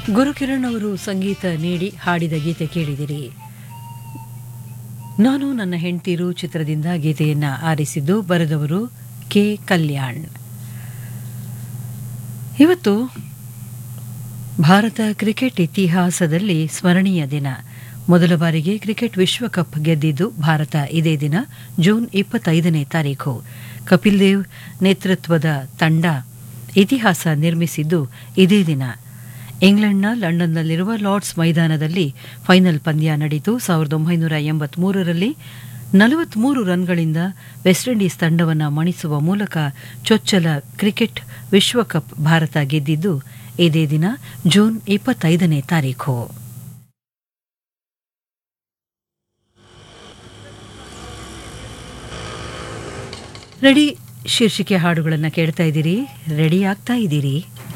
ಗುರುಕಿರಣ್ ಅವರು ಸಂಗೀತ ನೀಡಿ ಹಾಡಿದ ಗೀತೆ ಕೇಳಿದಿರಿ ನಾನು ನನ್ನ ಹೆಂಡ್ತೀರು ಚಿತ್ರದಿಂದ ಗೀತೆಯನ್ನ ಆರಿಸಿದ್ದು ಬರೆದವರು ಕೆ ಕಲ್ಯಾಣ್ ಇವತ್ತು ಭಾರತ ಕ್ರಿಕೆಟ್ ಇತಿಹಾಸದಲ್ಲಿ ಸ್ಮರಣೀಯ ದಿನ ಮೊದಲ ಬಾರಿಗೆ ಕ್ರಿಕೆಟ್ ವಿಶ್ವಕಪ್ ಗೆದ್ದಿದ್ದು ಭಾರತ ಇದೇ ದಿನ ಜೂನ್ ಇಪ್ಪತ್ತೈದನೇ ತಾರೀಖು ಕಪಿಲ್ ದೇವ್ ನೇತೃತ್ವದ ತಂಡ ಇತಿಹಾಸ ನಿರ್ಮಿಸಿದ್ದು ಇದೇ ದಿನ ಇಂಗ್ಲೆಂಡ್ನ ಲಂಡನ್ನಲ್ಲಿರುವ ಲಾರ್ಡ್ಸ್ ಮೈದಾನದಲ್ಲಿ ಫೈನಲ್ ಪಂದ್ಯ ನಡೆಯಿತು ಸಾವಿರದ ಒಂಬೈನೂರ ಎಂಬತ್ಮೂರರಲ್ಲಿ ನಲವತ್ಮೂರು ರನ್ಗಳಿಂದ ವೆಸ್ಟ್ ಇಂಡೀಸ್ ತಂಡವನ್ನು ಮಣಿಸುವ ಮೂಲಕ ಚೊಚ್ಚಲ ಕ್ರಿಕೆಟ್ ವಿಶ್ವಕಪ್ ಭಾರತ ಗೆದ್ದಿದ್ದು ಇದೇ ದಿನ ಜೂನ್ ಇಪ್ಪತ್ತೈದನೇ ತಾರೀಖು ರೆಡಿ ಶೀರ್ಷಿಕೆ ಹಾಡುಗಳನ್ನು ಕೇಳ್ತಾ ಇದ್ದೀರಿ ರೆಡಿ ಆಗ್ತಾ ಇದ್ದೀರಿ